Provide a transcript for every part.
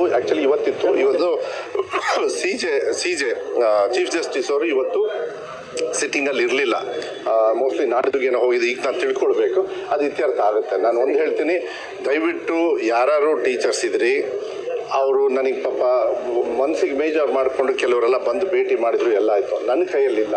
actually ಇವತ್ತಿತ್ತು ಇವತ್ತು C J C J chief justice ಅವರು ಇವತ್ತು ಸಿಟ್ಟಿಂಗ್ ಅಲ್ಲಿ ಇರಲಿಲ್ಲ ಮೋಸ್ಟ್ಲಿ ನಾಡಿದ್ದು ಏನೋ ಹೋಗಿದೆ ಈಗ ನಾನು ತಿಳ್ಕೊಳ್ಬೇಕು ಅದು ಇತ್ಯರ್ಥ ಆಗುತ್ತೆ ನಾನು ಒಂದು ಹೇಳ್ತೀನಿ ದಯವಿಟ್ಟು ಯಾರು ಟೀಚರ್ಸ್ ಇದ್ರಿ ಅವರು ನನಗೆ ಪಾಪ ಮನ್ಸಿಗೆ ಮೇಜರ್ ಮಾಡಿಕೊಂಡು ಕೆಲವರೆಲ್ಲ ಬಂದು ಭೇಟಿ ಮಾಡಿದ್ರು ಎಲ್ಲ ಆಯಿತು ನನ್ನ ಕೈಯಲ್ಲಿಲ್ಲ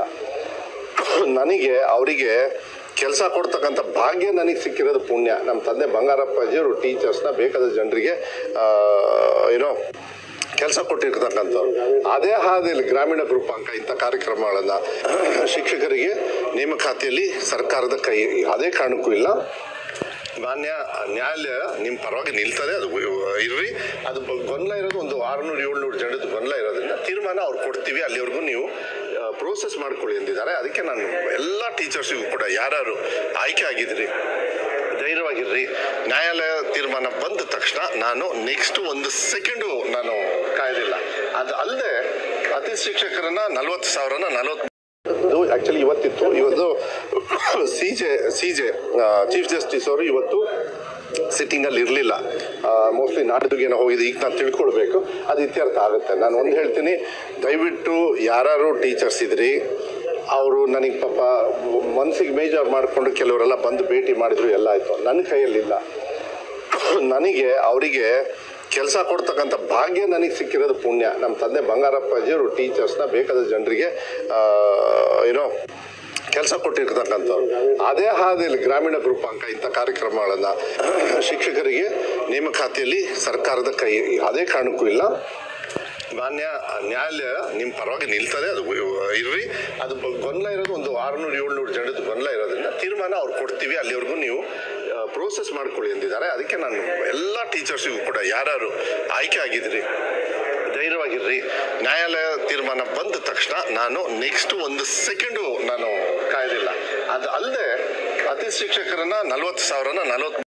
ನನಗೆ ಅವರಿಗೆ ಕೆಲಸ ಕೊಡ್ತಕ್ಕಂಥ ಭಾಗ್ಯ ನನಗೆ ಸಿಕ್ಕಿರೋದು ಪುಣ್ಯ ನಮ್ಮ ತಂದೆ ಬಂಗಾರಪ್ಪಾಜಿಯವರು ಟೀಚರ್ಸ್ನ ಬೇಕಾದ ಜನರಿಗೆ ಏನೋ ಕೆಲಸ ಕೊಟ್ಟಿರ್ತಕ್ಕಂಥವ್ರು ಅದೇ ಹಾದಿಯಲ್ಲಿ ಗ್ರಾಮೀಣ ಗ್ರೂಪಾಂಕ ಇಂಥ ಕಾರ್ಯಕ್ರಮಗಳನ್ನು ಶಿಕ್ಷಕರಿಗೆ ನೇಮಕಾತಿಯಲ್ಲಿ ಸರ್ಕಾರದ ಕೈ ಅದೇ ಕಾರಣಕ್ಕೂ ಇಲ್ಲ ಮಾನ್ಯ ನ್ಯಾಯಾಲಯ ನಿಮ್ಮ ಪರವಾಗಿ ನಿಲ್ತದೆ ಅದು ಇರ್ರಿ ಅದು ಬ- ಗೊಂದಲ ಇರೋದು ಒಂದು ಆರುನೂರು ಏಳ್ನೂರು ಜನದ ಗೊಂದಲ ಇರೋದ್ರಿಂದ ತೀರ್ಮಾನ ಅವ್ರು ಕೊಡ್ತೀವಿ ಅಲ್ಲಿವರೆಗೂ ನೀವು ಪ್ರೋಸೆಸ್ ಮಾಡ್ಕೊಳ್ಳಿ ಎಂದಿದ್ದಾರೆ ಅದಕ್ಕೆ ನಾನು ಎಲ್ಲ ಟೀಚರ್ಸಿಗೂ ಕೂಡ ಯಾರು ಆಯ್ಕೆ ಆಗಿದ್ರಿ ಧೈರ್ಯವಾಗಿರ್ರಿ ನ್ಯಾಯಾಲಯ ತೀರ್ಮಾನ ಬಂದ ತಕ್ಷಣ ನಾನು ನೆಕ್ಸ್ಟ್ ಒಂದು ಸೆಕೆಂಡು ನಾನು ಕಾಯ್ದಿಲ್ಲ ಅದು ಅಲ್ಲದೆ ಅತಿ ಶಿಕ್ಷಕರನ್ನ ನಲ್ವತ್ತು ಸಾವಿರನ ನಲ್ವತ್ತು ಇದು ಆಕ್ಚುಲಿ ಇವತ್ತಿತ್ತು ಇವತ್ತು C J C J chief justice ಅವರು ಇವತ್ತು ಸಿಟ್ಟಿಂಗ್ ಅಲ್ಲಿ ಇರಲಿಲ್ಲ ಮೋಸ್ಟ್ಲಿ ನಾಡಿದ್ದು ಏನೋ ಹೋಗಿದೆ ಈಗ ನಾನು ತಿಳ್ಕೊಳ್ಬೇಕು ಅದು ಇತ್ಯರ್ಥ ಆಗುತ್ತೆ ನಾನು ಒಂದು ಹೇಳ್ತೀನಿ ದಯವಿಟ್ಟು ಯಾರು ಟೀಚರ್ಸ್ ಇದ್ರಿ ಅವರು ನನಗೆ ಪಾಪ ಮನ್ಸಿಗೆ ಮೇಜರ್ ಮಾಡಿಕೊಂಡು ಕೆಲವರೆಲ್ಲ ಬಂದು ಭೇಟಿ ಮಾಡಿದ್ರು ಎಲ್ಲ ಆಯಿತು ನನ್ನ ಕೈಯಲ್ಲಿಲ್ಲ ನನಗೆ ಅವರಿಗೆ ಕೆಲಸ ಕೊಡ್ತಕ್ಕಂಥ ಭಾಗ್ಯ ನನಗೆ ಸಿಕ್ಕಿರೋದು ಪುಣ್ಯ ನಮ್ಮ ತಂದೆ ಬಂಗಾರಪ್ಪಾಜಿಯವರು ಟೀಚರ್ಸ್ನ ಬೇಕಾದ ಜನರಿಗೆ ಏನೋ ಕೆಲಸ ಕೊಟ್ಟಿರ್ತಕ್ಕಂಥವ್ರು ಅದೇ ಹಾದಿಯಲ್ಲಿ ಗ್ರಾಮೀಣ ಗ್ರೂಪಾಂಕ ಇಂಥ ಕಾರ್ಯಕ್ರಮಗಳನ್ನು ಶಿಕ್ಷಕರಿಗೆ ನೇಮಕಾತಿಯಲ್ಲಿ ಸರ್ಕಾರದ ಕೈ ಅದೇ ಕಾರಣಕ್ಕೂ ಇಲ್ಲ ಮಾನ್ಯ ನ್ಯಾಯಾಲಯ ನಿಮ್ಮ ಪರವಾಗಿ ನಿಲ್ತದೆ ಅದು ಇರ್ರಿ ಅದು ಬ- ಗೊಂದಲ ಇರೋದು ಒಂದು ಆರುನೂರು ಏಳ್ನೂರು ಜನದ ಗೊಂದಲ ಇರೋದ್ರಿಂದ ತೀರ್ಮಾನ ಅವ್ರು ಕೊಡ್ತೀವಿ ಅಲ್ಲಿವರೆಗೂ ನೀವು ಪ್ರೋಸೆಸ್ ಮಾಡ್ಕೊಳ್ಳಿ ಎಂದಿದ್ದಾರೆ ಅದಕ್ಕೆ ನಾನು ಎಲ್ಲ ಟೀಚರ್ಸಿಗೂ ಕೂಡ ಯಾರು ಆಯ್ಕೆ ಆಗಿದ್ರಿ ಧೈರ್ಯವಾಗಿರ್ರಿ ನ್ಯಾಯಾಲಯ ತೀರ್ಮಾನ ಬಂದ ತಕ್ಷಣ ನಾನು ನೆಕ್ಸ್ಟ್ ಒಂದು ಸೆಕೆಂಡು ನಾನು ಕಾಯ್ದಿಲ್ಲ ಅದು ಅಲ್ಲದೆ ಅತಿ ಶಿಕ್ಷಕರನ್ನ ನಲ್ವತ್ತು ಸಾವಿರನ ನಲ್ವತ್ತು